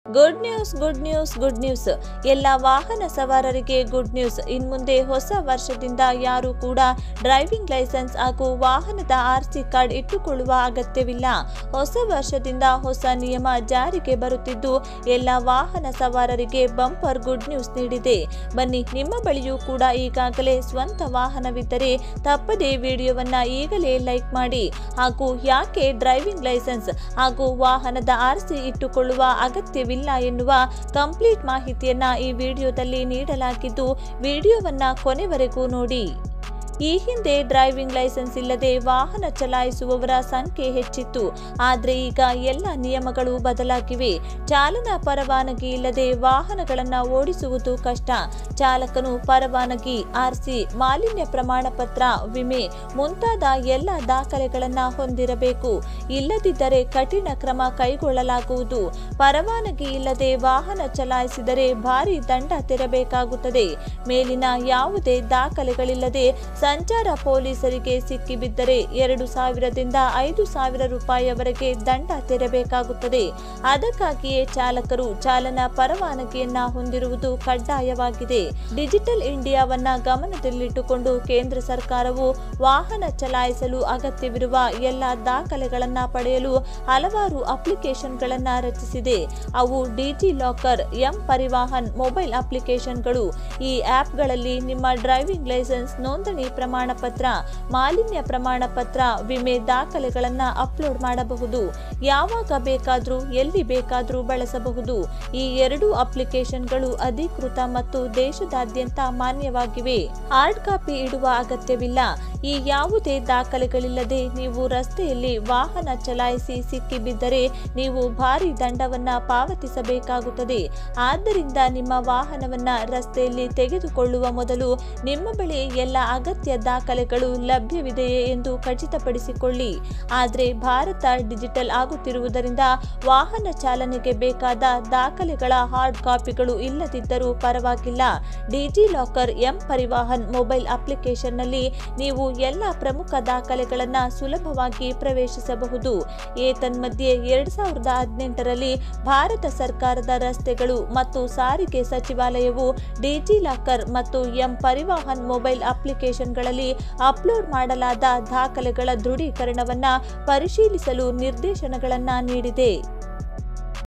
good news good news good news ಎಲ್ಲ ವಾಹನ ಸವಾರರಿಗೆ ಗುಡ್ ನ್ಯೂಸ್ ಇನ್ಮುಂದೆ ಹೊಸ ವರ್ಷದಿಂದ ಯಾರು ಕೂಡ ಡ್ರೈವಿಂಗ್ ಲೈಸೆನ್ಸ್ ಹಾಗೂ ವಾಹನದ ಆರ್ಸಿ ಕಾರ್ಡ್ ಇಟ್ಟುಕೊಳ್ಳುವ ಅಗತ್ಯವಿಲ್ಲ ಹೊಸ ವರ್ಷದಿಂದ ಹೊಸ ನಿಯಮ ಜಾರಿಗೆ ಬರುತ್ತಿದ್ದು ಎಲ್ಲ ವಾಹನ ಸವಾರರಿಗೆ ಬಂಪರ್ ಗುಡ್ ನ್ಯೂಸ್ ನೀಡಿದೆ ಬನ್ನಿ ನಿಮ್ಮ ಬಳಿಯೂ ಕೂಡ ಈಗಾಗಲೇ ಸ್ವಂತ ವಾಹನವಿದ್ದರೆ ತಪ್ಪದೇ ವಿಡಿಯೋವನ್ನ ಈಗಲೇ ಲೈಕ್ ಮಾಡಿ ಹಾಗೂ ಯಾಕೆ ಡ್ರೈವಿಂಗ್ ಲೈಸೆನ್ಸ್ ಹಾಗೂ ವಾಹನದ ಆರ್ಸಿ ಇಟ್ಟುಕೊಳ್ಳುವ ಅಗತ್ಯವಿಲ್ಲ ಎನ್ನುವ ಕಂಪ್ಲೀಟ್ ಮಾಹಿತಿಯನ್ನ ಈ ವಿಡಿಯೋದಲ್ಲಿ ನೀಡಲಾಗಿದ್ದು ವಿಡಿಯೋವನ್ನ ಕೊನೆವರೆಗೂ ನೋಡಿ ಈ ಹಿಂದೆ ಡ್ರೈವಿಂಗ್ ಲೈಸೆನ್ಸ್ ಇಲ್ಲದೆ ವಾಹನ ಚಲಾಯಿಸುವವರ ಸಂಖ್ಯೆ ಹೆಚ್ಚಿತ್ತು ಆದರೆ ಈಗ ಎಲ್ಲ ನಿಯಮಗಳು ಬದಲಾಗಿವೆ ಚಾಲನಾ ಪರವಾನಗಿ ಇಲ್ಲದೆ ವಾಹನಗಳನ್ನು ಓಡಿಸುವುದು ಕಷ್ಟ ಚಾಲಕನು ಪರವಾನಗಿ ಆರ್ಸಿ ಮಾಲಿನ್ಯ ಪ್ರಮಾಣ ಪತ್ರ ವಿಮೆ ಮುಂತಾದ ಎಲ್ಲ ದಾಖಲೆಗಳನ್ನು ಹೊಂದಿರಬೇಕು ಇಲ್ಲದಿದ್ದರೆ ಕಠಿಣ ಕ್ರಮ ಕೈಗೊಳ್ಳಲಾಗುವುದು ಪರವಾನಗಿ ಇಲ್ಲದೆ ವಾಹನ ಚಲಾಯಿಸಿದರೆ ಭಾರಿ ದಂಡ ತೆರಬೇಕಾಗುತ್ತದೆ ಮೇಲಿನ ಯಾವುದೇ ದಾಖಲೆಗಳಿಲ್ಲದೆ ಸಂಚಾರ ಪೊಲೀಸರಿಗೆ ಸಿಕ್ಕಿಬಿದ್ದರೆ ಎರಡು ಸಾವಿರದಿಂದ ಐದು ಸಾವಿರ ರೂಪಾಯಿಯವರೆಗೆ ದಂಡ ತೆರಬೇಕಾಗುತ್ತದೆ ಅದಕ್ಕಾಗಿಯೇ ಚಾಲಕರು ಚಾಲನಾ ಪರವಾನಗಿಯನ್ನ ಹೊಂದಿರುವುದು ಕಡ್ಡಾಯವಾಗಿದೆ ಡಿಜಿಟಲ್ ಇಂಡಿಯಾವನ್ನ ಗಮನದಲ್ಲಿಟ್ಟುಕೊಂಡು ಕೇಂದ್ರ ಸರ್ಕಾರವು ವಾಹನ ಚಲಾಯಿಸಲು ಅಗತ್ಯವಿರುವ ಎಲ್ಲ ದಾಖಲೆಗಳನ್ನ ಪಡೆಯಲು ಹಲವಾರು ಅಪ್ಲಿಕೇಶನ್ಗಳನ್ನ ರಚಿಸಿದೆ ಅವು DigiLocker M Parivahan mobile ಅಪ್ಲಿಕೇಶನ್ಗಳು ಈ ಆಪ್ಗಳಲ್ಲಿ ನಿಮ್ಮ ಡ್ರೈವಿಂಗ್ ಲೈಸೆನ್ಸ್ ನೋಂದಣಿ ಪ್ರಮಾಣ ಪತ್ರ ಮಾಲಿನ್ಯ ಪ್ರಮಾಣ ಪತ್ರ ವಿಮೆ ದಾಖಲೆಗಳನ್ನ ಅಪ್ಲೋಡ್ ಮಾಡಬಹುದು ಯಾವಾಗ ಬೇಕಾದರೂ ಎಲ್ಲಿ ಬೇಕಾದರೂ ಬಳಸಬಹುದು ಈ ಎರಡು ಅಪ್ಲಿಕೇಶನ್ಗಳು ಅಧಿಕೃತ ಮತ್ತು ದೇಶದಾದ್ಯಂತ ಮಾನ್ಯವಾಗಿವೆ ಹಾರ್ಡ್ ಕಾಪಿ ಇಡುವ ಅಗತ್ಯವಿಲ್ಲ ಈ ಯಾವುದೇ ದಾಖಲೆಗಳಿಲ್ಲದೆ ನೀವು ರಸ್ತೆಯಲ್ಲಿ ವಾಹನ ಚಲಾಯಿಸಿ ಸಿಕ್ಕಿಬಿದ್ದರೆ ನೀವು ಭಾರಿ ದಂಡವನ್ನ ಪಾವತಿಸಬೇಕಾಗುತ್ತದೆ ಆದ್ದರಿಂದ ನಿಮ್ಮ ವಾಹನವನ್ನ ರಸ್ತೆಯಲ್ಲಿ ತೆಗೆದುಕೊಳ್ಳುವ ಮೊದಲು ನಿಮ್ಮ ಬಳಿ ಎಲ್ಲ ಅಗತ್ಯ ದಾಖಲೆಗಳು ಲಭ್ಯವಿದೆಯೇ ಎಂದು ಖಚಿತಪಡಿಸಿಕೊಳ್ಳಿ ಆದರೆ ಭಾರತ ಡಿಜಿಟಲ್ ಆಗುತ್ತಿರುವುದರಿಂದ ವಾಹನ ಚಾಲನೆಗೆ ಬೇಕಾದ ದಾಖಲೆಗಳ ಹಾರ್ಡ್ ಕಾಪಿಗಳು ಇಲ್ಲದಿದ್ದರೂ ಪರವಾಗಿಲ್ಲ DigiLocker M Parivahan mobile ಅಪ್ಲಿಕೇಶನ್ನಲ್ಲಿ ನೀವು ಎಲ್ಲ ಪ್ರಮುಖ ದಾಖಲೆಗಳನ್ನು ಸುಲಭವಾಗಿ ಪ್ರವೇಶಿಸಬಹುದು ಏತನ್ಮಧ್ಯೆ ಎರಡ್ ಸಾವಿರದ ಹದಿನೆಂಟರಲ್ಲಿ ಭಾರತ ಸರ್ಕಾರದ ರಸ್ತೆಗಳು ಮತ್ತು ಸಾರಿಗೆ ಸಚಿವಾಲಯವು ಡಿಜಿ ಲಾಕರ್ ಮತ್ತು ಎಂ ಪರಿವಾಹನ್ ಮೊಬೈಲ್ ಅಪ್ಲಿಕೇಶನ್ಗಳಲ್ಲಿ ಅಪ್ಲೋಡ್ ಮಾಡಲಾದ ದಾಖಲೆಗಳ ದೃಢೀಕರಣವನ್ನ ಪರಿಶೀಲಿಸಲು ನಿರ್ದೇಶನಗಳನ್ನ ನೀಡಿದೆ